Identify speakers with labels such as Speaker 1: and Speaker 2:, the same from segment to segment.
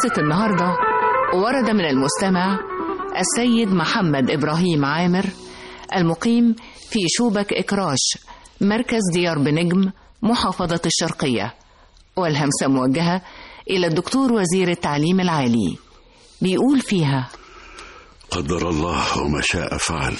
Speaker 1: قصة النهاردة ورد من المستمع السيد محمد إبراهيم عامر المقيم في شوبك إكراش مركز ديار بنجم محافظة الشرقية والهمسة موجهة إلى الدكتور وزير التعليم العالي بيقول فيها
Speaker 2: قدر الله وما شاء فعل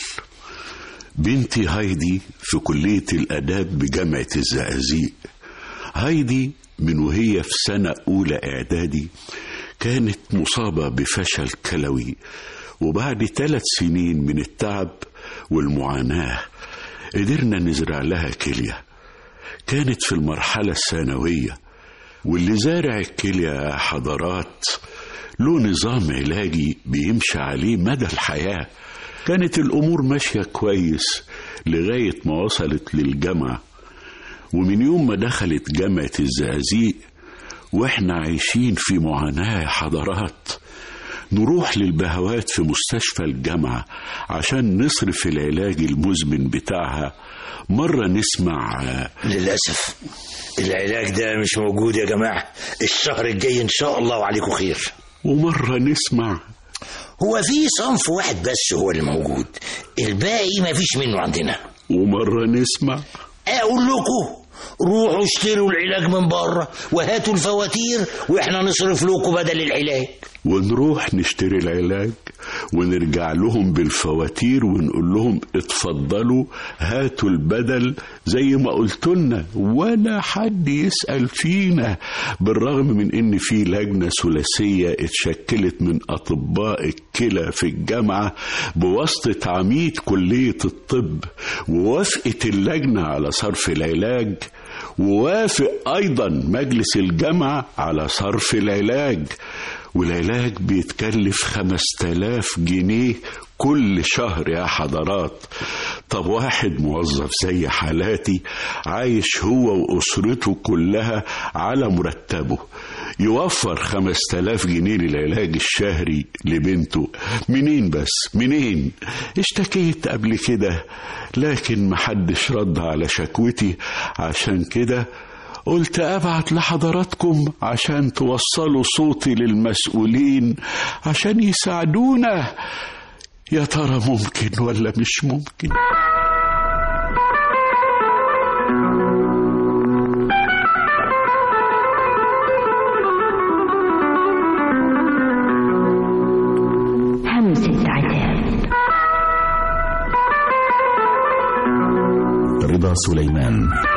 Speaker 2: بنتي هايدي في كلية الآداب بجامعة الزقازيق هايدي من وهي في سنة أولى إعدادي كانت مصابة بفشل كلوي وبعد ثلاث سنين من التعب والمعاناة قدرنا نزرع لها كلية كانت في المرحلة الثانوية واللي زارع الكلية حضارات له نظام علاجي بيمشي عليه مدى الحياة كانت الأمور ماشية كويس لغاية ما وصلت للجامعة ومن يوم ما دخلت جامعة الزقازيق واحنا عايشين في معاناة حضارات نروح للبهوات في مستشفى الجامعة عشان نصرف العلاج المزمن بتاعها مرة نسمع
Speaker 3: للأسف العلاج ده مش موجود يا جماعة الشهر الجاي إن شاء الله وعليكم خير
Speaker 2: ومرة نسمع
Speaker 3: هو في صنف واحد بس هو اللي موجود الباقي ما فيش منه عندنا
Speaker 2: ومرة نسمع
Speaker 3: اقول لكم روحوا اشتروا العلاج من بره وهاتوا الفواتير واحنا نصرف لكم بدل العلاج
Speaker 2: ونروح نشتري العلاج ونرجع لهم بالفواتير ونقول لهم اتفضلوا هاتوا البدل زي ما قلت لنا ولا حد يسأل فينا بالرغم من ان في لجنة ثلاثية اتشكلت من اطباء الكلى في الجامعة بواسطة عميد كلية الطب ووافقت اللجنة على صرف العلاج ووافق ايضا مجلس الجامعة على صرف العلاج والعلاج بيتكلف خمس تلاف جنيه كل شهر يا حضرات طب واحد موظف زي حالاتي عايش هو وأسرته كلها على مرتبه يوفر خمس تلاف جنيه للعلاج الشهري لبنته منين بس منين اشتكيت قبل كده لكن محدش رد على شكوتي عشان كده قلت ابعت لحضراتكم عشان توصلوا صوتي للمسؤولين عشان يساعدونا يا ترى ممكن ولا مش ممكن
Speaker 4: همسة عتاب
Speaker 5: رضا سليمان